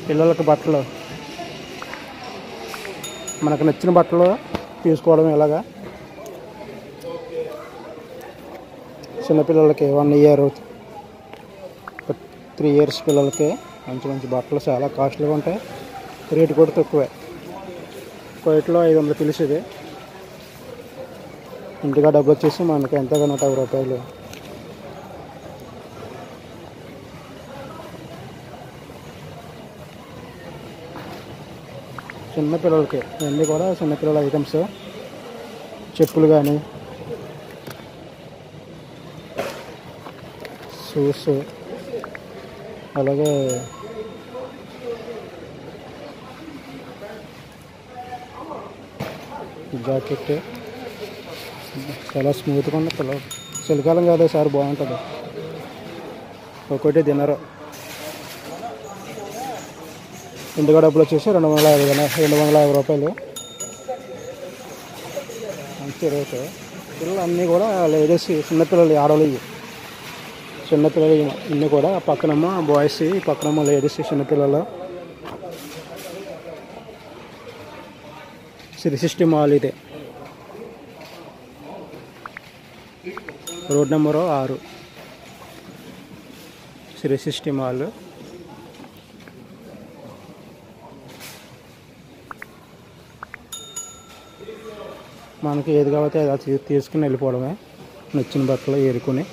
పిల్లలకి బట్టలు మనకు నచ్చిన బట్టలు తీసుకోవడం ఇలాగా చిన్నపిల్లలకి వన్ ఇయర్ త్రీ ఇయర్స్ పిల్లలకి మంచి మంచి బట్టలు చాలా కాస్ట్లీగా ఉంటాయి రేటు కూడా తక్కువే కోయిట్లో ఐదు వందలు పిలిచేది ఇంటిగా డబ్బులు వచ్చేసి మనకి ఎంతగా నూట యాభై రూపాయలు చిన్నపిల్లలకి ఇవన్నీ కూడా చిన్నపిల్లల ఐటమ్స్ చెప్పులు కానీ షూస్ అలాగే జాకెట్ చాలా స్మూత్గా ఉంది పిల్లలు చలికాలం కదా సార్ బాగుంటుంది ఒక్కొక్కటి తినరు ఇంటిగా డబ్బులు వచ్చేసి రెండు వందల యాభై రెండు వందల యాభై రూపాయలు మంచి రేటు పిల్లలు అన్నీ కూడా లేడీస్ చిన్నపిల్లలు ఆడవాళ్ళు ఇవి చిన్నపిల్లలు ఇన్ని కూడా పక్కనేమో బాయ్స్ ఈ పక్కనేమో లేడీస్ చిన్నపిల్లలు శ్రీ సిస్టి మాల్ ఇది రోడ్ నెంబరు ఆరు శ్రీ సిస్టి మాల్ మనకి ఏది కావాలితే అది తీ- తీసుకుని వెళ్ళిపోవడమే నచ్చిన బట్టలు ఏరుకొని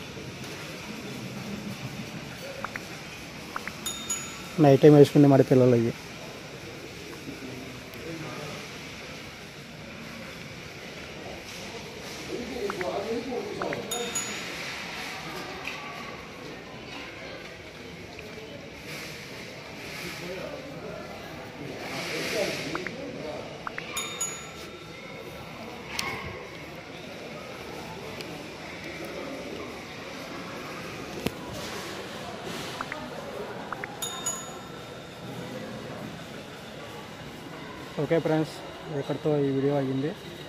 నైట్ టైం వేసుకునే మరి పిల్లలు అవి ఓకే ఫ్రెండ్స్ ఇక్కడితో ఈ వీడియో అయ్యింది